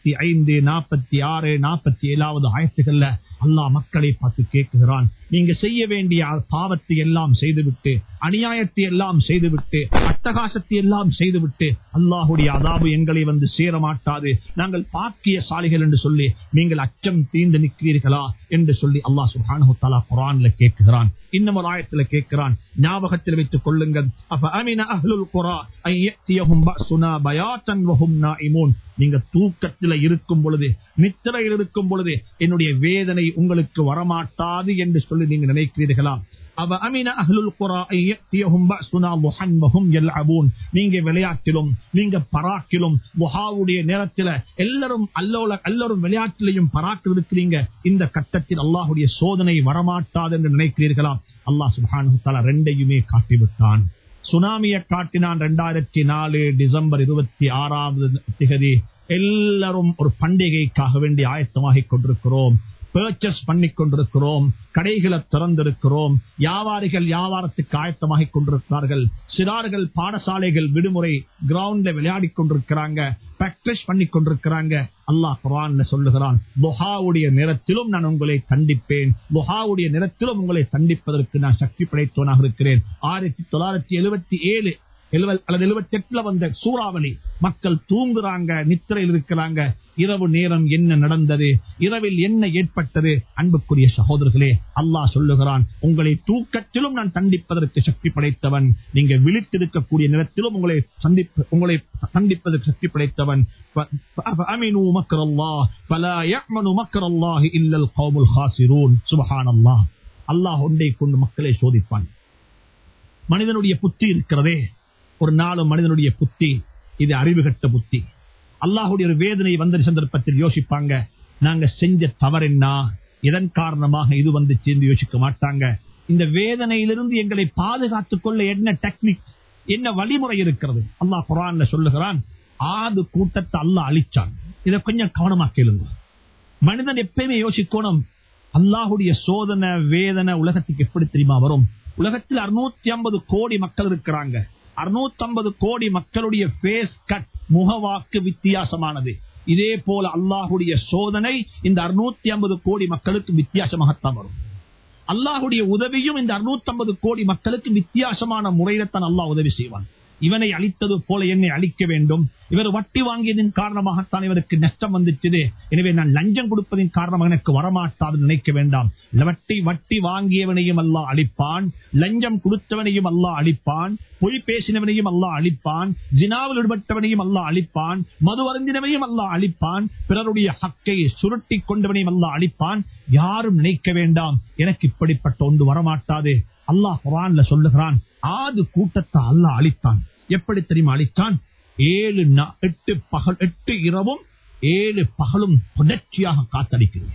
45 46 47வது ஆயத்துகள்ல அல்லாஹ் மக்களை பார்த்து கேட்கிறான் நீங்க செய்ய வேண்டிய பாவத்தை எல்லாம் செய்துவிட்டு அநியாயத்தை எல்லாம் செய்துவிட்டு அட்டகாசத்தை எல்லாம் செய்துவிட்டு அல்லாஹுடைய அதாபு எங்களை வந்து சேர மாட்டாது நாங்கள் பாக்கிய சாலிகள் என்று சொல்லி நீங்கள் அச்சம் தீர்ந்து நிற்கிறீர்களா என்று சொல்லி அல்லாஹ் சுபானு தலா குரான்ல கேட்கிறான் இன்னும் ஒரு ஆயத்துல கேட்கிறான் ஞாபகத்தில் வைத்துக் கொள்ளுங்கள் அப்ப அமின அஹ்லுல் குரா ஐயத்தியஹும் பஅசுனா பயாத்தன் வஹும் நாயிமூன் நீங்க தூக்கத்தில் இருக்கும் பொழுது நித்திரையில் இருக்கும் பொழுது என்னுடைய வேதனை உங்களுக்கு வரமாட்டாது என்று சொல்லி நீங்க நினைக்கிறீர்களா அவ அமின அஹ்லுல் குரா ஐயத்தியஹும் பஅசுனா வஹன் வஹும் யல்அபூன் நீங்க விளையாட்டிலும் நீங்க பராக்கிலும் முஹாவுடைய நேரத்தில் எல்லாரும் அல்லோல எல்லாரும் விளையாட்டிலையும் பராக்கில் இருக்கிறீங்க இந்த கட்டத்தில் அல்லாஹுடைய சோதனை வரமாட்டாது என்று நினைக்கிறீர்களா அல்லாஹ் சுப்ஹானஹு தஆலா ரெண்டையுமே காட்டிவிட்டான் சுனாமியை காட்டினான் ரெண்டாயிரத்தி நாலு டிசம்பர் இருபத்தி ஆறாவது திகதி எல்லாரும் ஒரு பண்டிகைக்காக வேண்டி ஆயத்தமாகிக் கொண்டிருக்கிறோம் பர்ச்சேஸ் பண்ணி கொண்டிருக்கிறோம் கடைகளை திறந்திருக்கிறோம் வியாபாரிகள் வியாபாரத்துக்கு ஆயத்தமாகிக் கொண்டிருக்கிறார்கள் சிறார்கள் பாடசாலைகள் விடுமுறை கிரவுண்ட்ல விளையாடி கொண்டிருக்கிறாங்க பிராக்டிஸ் பண்ணி கொண்டிருக்கிறாங்க அல்லாஹ் குரான் சொல்லுகிறான் புகாவுடைய நிறத்திலும் நான் உங்களை தண்டிப்பேன் புகாவுடைய நிறத்திலும் உங்களை தண்டிப்பதற்கு நான் சக்தி படைத்தவனாக இருக்கிறேன் ஆயிரத்தி தொள்ளாயிரத்தி எழுபத்தி ஏழு அல்லது எழுபத்தி எட்டுல வந்த சூறாவளி மக்கள் தூங்குறாங்க நித்திரையில் இருக்கிறாங்க இரவு நேரம் என்ன நடந்தது இரவில் என்ன ஏற்பட்டது அன்புக்குரிய சகோதரர்களே அல்லாஹ் சொல்லுகிறான் உங்களை தூக்கத்திலும் நான் தண்டிப்பதற்கு சக்தி படைத்தவன் நீங்க விழித்திருக்கக்கூடிய நேரத்திலும் உங்களை சந்திப்பு உங்களை சந்திப்பதற்கு சக்தி படைத்தவன் அல்லாஹ் ஒன்றை கொண்டு மக்களை சோதிப்பான் மனிதனுடைய புத்தி இருக்கிறதே ஒரு நாளும் மனிதனுடைய புத்தி இது அறிவுகட்ட புத்தி அல்லாஹுடைய ஒரு வேதனை வந்த சந்தர்ப்பத்தில் யோசிப்பாங்க நாங்க செஞ்ச தவறென்னா இதன் காரணமாக இது வந்து சேர்ந்து யோசிக்க மாட்டாங்க இந்த வேதனையிலிருந்து எங்களை பாதுகாத்துக் கொள்ள என்ன டெக்னிக் என்ன வழிமுறை இருக்கிறது அல்லாஹ் குரான்ல சொல்லுகிறான் ஆது கூட்டத்தை அல்லாஹ் அழிச்சான் இதை கொஞ்சம் கவனமா கேளுங்க மனிதன் எப்பயுமே யோசிக்கணும் அல்லாஹுடைய சோதனை வேதனை உலகத்துக்கு எப்படி தெரியுமா வரும் உலகத்தில் அறுநூத்தி ஐம்பது கோடி மக்கள் இருக்கிறாங்க அறுநூத்தி ஐம்பது கோடி மக்களுடைய பேஸ் கட் முகவாக்கு வித்தியாசமானது இதே போல அல்லாஹுடைய சோதனை இந்த அறுநூத்தி ஐம்பது கோடி மக்களுக்கு வித்தியாசமாகத்தான் வரும் அல்லாஹுடைய உதவியும் இந்த அறுநூத்தி ஐம்பது கோடி மக்களுக்கு வித்தியாசமான முறையில்தான் அல்லாஹ் உதவி செய்வான் இவனை அழித்தது போல என்னை அழிக்க வேண்டும் இவர் வட்டி வாங்கியதன் காரணமாகத்தான் இவருக்கு நஷ்டம் வந்துச்சு எனவே நான் லஞ்சம் கொடுப்பதன் காரணமாக எனக்கு வரமாட்டாது நினைக்க வேண்டாம் வட்டி வட்டி வாங்கியவனையும் அல்லா அழிப்பான் லஞ்சம் கொடுத்தவனையும் அல்லா அழிப்பான் பொய் பேசினவனையும் அல்லா அழிப்பான் ஜினாவில் ஈடுபட்டவனையும் அல்லா அழிப்பான் மது அருந்தினவனையும் அல்லா அழிப்பான் பிறருடைய ஹக்கை சுருட்டி கொண்டவனையும் அல்லா அழிப்பான் யாரும் நினைக்க வேண்டாம் எனக்கு இப்படிப்பட்ட ஒன்று வரமாட்டாது அல்லாஹ் குரான்ல சொல்லுகிறான் ஆது கூட்டத்தை அல்லாஹ் அழித்தான் எப்படி தெரியுமா அழித்தான் ஏழு எட்டு பகல் எட்டு இரவும் ஏழு பகலும் தொடர்ச்சியாக காத்தடிக்கிறது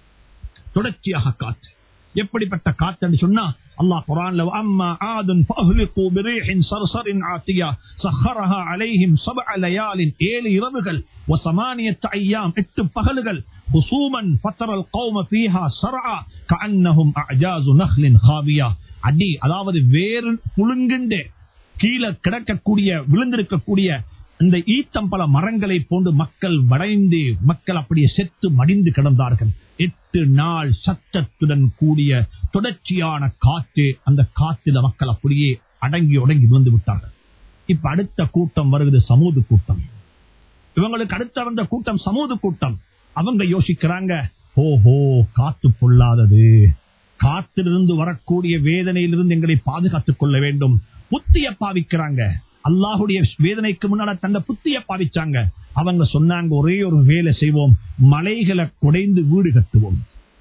தொடர்ச்சியாக காத்து எப்படிப்பட்ட காத்து சொன்னா அல்லாஹ் குரான்ல அம்மா ஆதுன் ஃபஹ்லிகு பிரீஹின் சர்சரின் ஆத்தியா சஹரஹா அலைஹிம் சபஅ லயாலின் ஏழு இரவுகள் وثمانيه ايام எட்டு பகல்கள் خصوما فتر القوم فيها سرعا كانهم اعجاز نخل خاويه அடி அதாவது வேறு புழுங்குண்டு கீழே கிடக்கக்கூடிய விழுந்திருக்கக்கூடிய இந்த ஈத்தம்பல மரங்களை போன்று மக்கள் வளைந்து மக்கள் அப்படியே செத்து மடிந்து கிடந்தார்கள் எட்டு நாள் சத்தத்துடன் கூடிய தொடர்ச்சியான காற்று அந்த காற்றில மக்கள் அப்படியே அடங்கி உடங்கி விழுந்து விட்டார்கள் இப்ப அடுத்த கூட்டம் வருகிறது சமூக கூட்டம் இவங்களுக்கு அடுத்த வந்த கூட்டம் சமூக கூட்டம் அவங்க யோசிக்கிறாங்க ஓஹோ காத்து பொல்லாதது காத்திலிருந்து வரக்கூடிய வேதனையிலிருந்து எங்களை பாதுகாத்துக் கொள்ள வேண்டும் புத்திய பாவிக்கிறாங்க அல்லாஹுடைய வேதனைக்கு முன்னால தந்த புத்திய பாவிச்சாங்க அவங்க சொன்னாங்க ஒரே ஒரு வேலை செய்வோம் மலைகளை குடைந்து வீடு கட்டுவோம்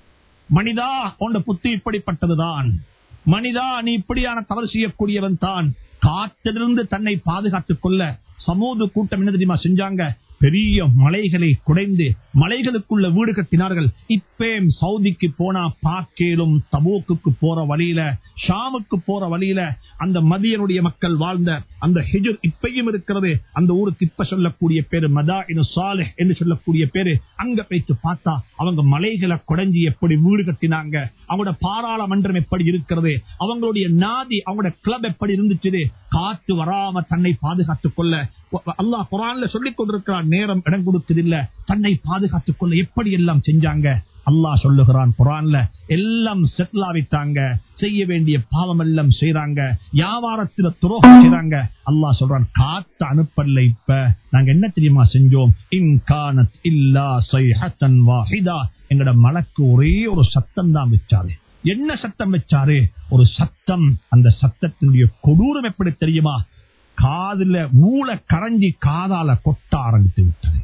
மனிதா உண்ட புத்தி இப்படிப்பட்டதுதான் மனிதா நீ இப்படியான தவறு செய்யக்கூடியவன் தான் காத்திலிருந்து தன்னை பாதுகாத்துக் கொள்ள சமூக கூட்டம் என்ன தெரியுமா செஞ்சாங்க பெரிய மலைகளை குடைந்து மலைகளுக்குள்ள வீடு கட்டினார்கள் இப்பேம் சவுதிக்கு போனா பாக்கேலும் தபோக்குக்கு போற வழியில ஷாமுக்கு போற வழியில அந்த மதியனுடைய மக்கள் வாழ்ந்த அந்த ஹிஜர் இப்பையும் இருக்கிறது அந்த ஊருக்கு இப்ப சொல்லக்கூடிய பேரு மதா இனு சாலிஹ் என்று சொல்லக்கூடிய பேரு அங்க போய்த்து பார்த்தா அவங்க மலைகளை குடைஞ்சி எப்படி வீடு கட்டினாங்க அவங்களோட பாராளுமன்றம் எப்படி இருக்கிறது அவங்களுடைய நாதி அவங்களோட கிளப் எப்படி இருந்துச்சு காத்து வராம தன்னை பாதுகாத்துக் கொள்ள அல்லாஹ் குரான்ல சொல்லிக் கொண்டிருக்கிறார் நேரம் இடம் கொடுத்ததில்ல தன்னை பாதுகாத்துக் கொள்ள எப்படி எல்லாம் செஞ்சாங்க அல்லாஹ் சொல்லுகிறான் குரான்ல எல்லாம் செட்டில் ஆவிட்டாங்க செய்ய வேண்டிய பாவம் எல்லாம் செய்யறாங்க வியாபாரத்துல துரோகம் செய்றாங்க அல்லாஹ் சொல்றான் காத்து அனுப்பல இப்ப நாங்க என்ன தெரியுமா செஞ்சோம் இன்கானத் இல்லா சைஹத்தன் வாஹிதா எங்கட மலக்கு ஒரே ஒரு சத்தம் தான் வச்சாரு என்ன சத்தம் வச்சாரு ஒரு சத்தம் அந்த சத்தத்தினுடைய கொடூரம் எப்படி தெரியுமா காதுல மூளை கரைஞ்சி காதால கொட்ட ஆரம்பித்து விட்டது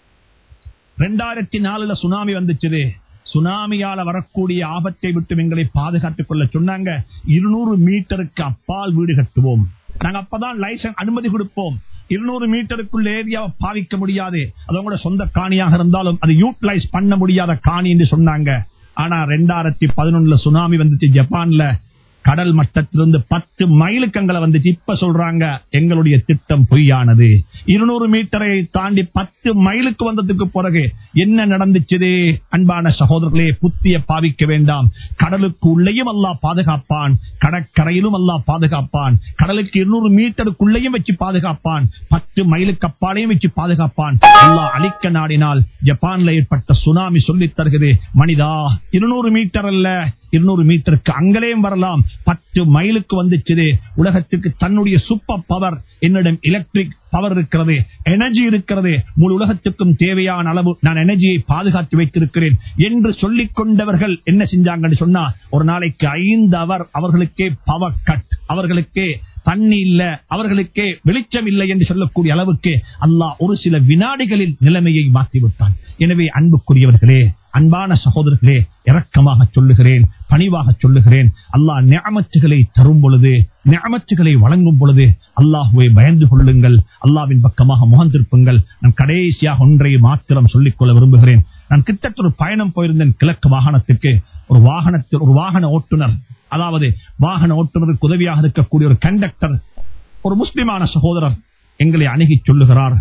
ரெண்டாயிரத்தி நாலுல சுனாமி வந்துச்சு சுனாமியால வரக்கூடிய ஆபத்தை விட்டு எங்களை பாதுகாத்துக் கொள்ள சொன்னாங்க இருநூறு மீட்டருக்கு அப்பால் வீடு கட்டுவோம் நாங்க அப்பதான் லைசன்ஸ் அனுமதி கொடுப்போம் இருநூறு மீட்டருக்குள்ள ஏரியாவை பாவிக்க முடியாது அது உங்களோட சொந்த காணியாக இருந்தாலும் அதை யூட்டிலைஸ் பண்ண முடியாத காணி என்று சொன்னாங்க ஆனா ரெண்டாயிரத்தி பதினொன்னுல சுனாமி வந்துச்சு ஜப்பான்ல கடல் மட்டத்திலிருந்து பத்து மைலுக்கு அங்களை வந்துச்சு இப்ப சொல்றாங்க எங்களுடைய திட்டம் பொய்யானது இருநூறு மீட்டரை தாண்டி பத்து மைலுக்கு வந்ததுக்கு பிறகு என்ன நடந்துச்சு அன்பான சகோதரர்களே புத்திய பாவிக்க வேண்டாம் கடலுக்கு உள்ளேயும் அல்லா பாதுகாப்பான் கடற்கரையிலும் அல்லா பாதுகாப்பான் கடலுக்கு இருநூறு மீட்டருக்குள்ளேயும் வச்சு பாதுகாப்பான் பத்து மைலுக்கு அப்பாலையும் வச்சு பாதுகாப்பான் அல்லா அழிக்க நாடினால் ஜப்பான்ல ஏற்பட்ட சுனாமி சொல்லித் தருகிறது மனிதா இருநூறு மீட்டர் அல்ல இருநூறு மீட்டருக்கு அங்கலேயும் வரலாம் பத்து மைலுக்கு வந்துச்சு உலகத்துக்கு தன்னுடைய சூப்பர் பவர் என்னிடம் எலக்ட்ரிக் பவர் இருக்கிறது எனர்ஜி இருக்கிறது முழு உலகத்துக்கும் தேவையான அளவு நான் எனர்ஜியை பாதுகாத்து வைத்திருக்கிறேன் என்று சொல்லிக் கொண்டவர்கள் என்ன செஞ்சாங்கன்னு சொன்னா ஒரு நாளைக்கு ஐந்து அவர் அவர்களுக்கே பவர் கட் அவர்களுக்கே தண்ணி இல்ல அவர்களுக்கே வெளிச்சம் இல்லை என்று சொல்லக்கூடிய அளவுக்கு அல்லாஹ் ஒரு சில வினாடிகளில் நிலைமையை மாற்றிவிட்டான் எனவே அன்புக்குரியவர்களே அன்பான சகோதரர்களே இரக்கமாக சொல்லுகிறேன் பணிவாக சொல்லுகிறேன் அல்லாஹ் ஞாமத்துகளை தரும் பொழுது ஞாமத்துகளை வழங்கும் பொழுது அல்லாஹுவை பயந்து கொள்ளுங்கள் அல்லாவின் பக்கமாக முகந்திருப்புங்கள் நான் கடைசியாக ஒன்றை மாத்திரம் சொல்லிக் கொள்ள விரும்புகிறேன் நான் கிட்டத்தட்ட ஒரு பயணம் போயிருந்தேன் கிழக்கு வாகனத்துக்கு ஒரு வாகனத்தில் ஒரு வாகன ஓட்டுநர் அதாவது வாகன ஓட்டுநருக்கு உதவியாக இருக்கக்கூடிய ஒரு கண்டக்டர் ஒரு முஸ்லிமான சகோதரர் எங்களை அணுகி சொல்லுகிறார்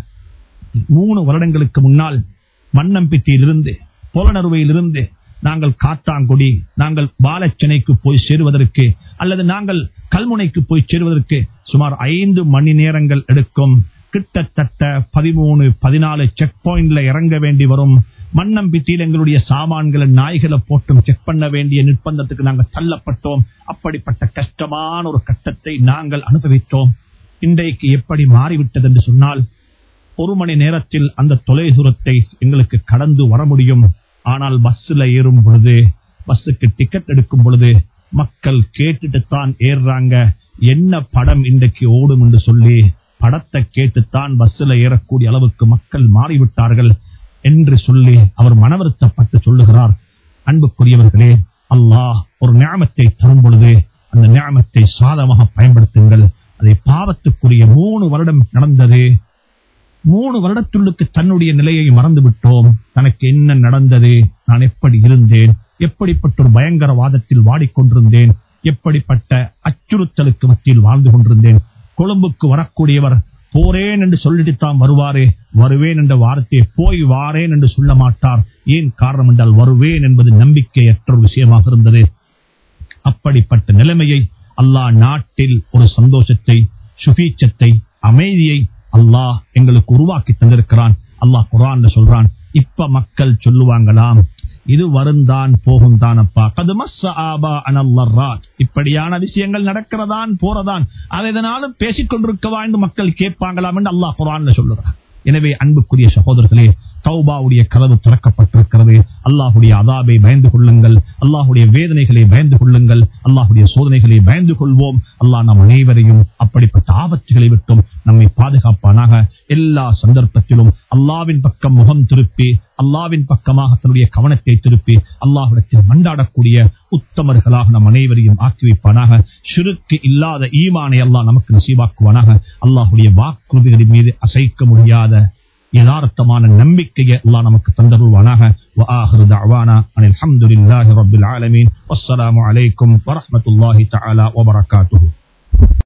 மூணு வருடங்களுக்கு முன்னால் மன்னம்பிட்டியிலிருந்து புலனறுவையிலிருந்து நாங்கள் காத்தாங்குடி நாங்கள் பாலச்சனைக்கு போய் சேருவதற்கு அல்லது நாங்கள் கல்முனைக்கு போய் சேருவதற்கு சுமார் ஐந்து மணி நேரங்கள் எடுக்கும் கிட்டத்தட்ட பதிமூணு பதினாலு செக் பாயிண்ட்ல இறங்க வேண்டி வரும் மன்னம்பிட்டியில் எங்களுடைய சாமான்களை நாய்களை போட்டும் செக் பண்ண வேண்டிய நிர்பந்தத்துக்கு நாங்கள் தள்ளப்பட்டோம் அப்படிப்பட்ட கஷ்டமான ஒரு கட்டத்தை நாங்கள் அனுபவித்தோம் இன்றைக்கு எப்படி மாறிவிட்டது என்று சொன்னால் ஒரு மணி நேரத்தில் அந்த தொலைதூரத்தை எங்களுக்கு கடந்து வர முடியும் ஆனால் பஸ்ல ஏறும் பொழுது பஸ்ஸுக்கு டிக்கெட் எடுக்கும் பொழுது மக்கள் கேட்டுட்டு தான் ஏறுறாங்க என்ன படம் இன்றைக்கு ஓடும் என்று சொல்லி படத்தை கேட்டுத்தான் பஸ்ல ஏறக்கூடிய அளவுக்கு மக்கள் மாறிவிட்டார்கள் என்று சொல்லி அவர் மனவருத்தப்பட்டு சொல்லுகிறார் அன்புக்குரியவர்களே அல்லாஹ் ஒரு ஞாபத்தை தரும் பொழுது அந்த ஞாபத்தை சாதமாக பயன்படுத்துங்கள் அதை பாவத்துக்குரிய மூணு வருடம் நடந்தது மூணு வருடத்துள்ளுக்கு தன்னுடைய நிலையை மறந்து விட்டோம் தனக்கு என்ன நடந்தது நான் எப்படி இருந்தேன் எப்படிப்பட்ட ஒரு பயங்கரவாதத்தில் வாடிக்கொண்டிருந்தேன் எப்படிப்பட்ட அச்சுறுத்தலுக்கு மத்தியில் வாழ்ந்து கொண்டிருந்தேன் கொழும்புக்கு வரக்கூடியவர் போறேன் என்று சொல்லிட்டு தான் வருவாரே வருவேன் என்ற வார்த்தையை போய் வாரேன் என்று சொல்ல மாட்டார் ஏன் காரணம் என்றால் வருவேன் என்பது நம்பிக்கையற்ற ஒரு விஷயமாக இருந்தது அப்படிப்பட்ட நிலைமையை அல்லாஹ் நாட்டில் ஒரு சந்தோஷத்தை சுபீச்சத்தை அமைதியை அல்லாஹ் எங்களுக்கு உருவாக்கி தந்திருக்கிறான் அல்லாஹ் குரான் சொல்றான் இப்ப மக்கள் சொல்லுவாங்களாம் இது வருந்தான் போகும் தானப்பா இப்படியான விஷயங்கள் நடக்கிறதான் போறதான் அதை இதனாலும் பேசிக் கொண்டிருக்கவா என்று மக்கள் கேட்பாங்களாம் என்று அல்லாஹ் குரான் சொல்லுகிறான் எனவே அன்புக்குரிய சகோதரர்களே தௌபாவுடைய கதவு திறக்கப்பட்டிருக்கிறது அல்லாஹுடைய அதாபை பயந்து கொள்ளுங்கள் அல்லாஹுடைய வேதனைகளை பயந்து கொள்ளுங்கள் அல்லாஹுடைய சோதனைகளை பயந்து கொள்வோம் அல்லாஹ் நம் அனைவரையும் அப்படிப்பட்ட ஆபத்துகளை விட்டும் நம்மை பாதுகாப்பானாக எல்லா சந்தர்ப்பத்திலும் அல்லாவின் பக்கம் முகம் திருப்பி அல்லாவின் பக்கமாக தன்னுடைய கவனத்தை திருப்பி அல்லாஹிடத்தில் மண்டாடக்கூடிய உத்தமர்களாக நம் அனைவரையும் ஆக்கி வைப்பானாக சிறுக்கு இல்லாத ஈமானை அல்லாஹ் நமக்கு நசீவாக்குவானாக அல்லாஹுடைய வாக்குறுதிகளின் மீது அசைக்க முடியாத யதார்த்தமான நம்பிக்கையை அல்லாஹ் நமக்கு தந்தருவானாக وآخر دعوانا أن الحمد لله رب العالمين والسلام عليكم ورحمة الله تعالى وبركاته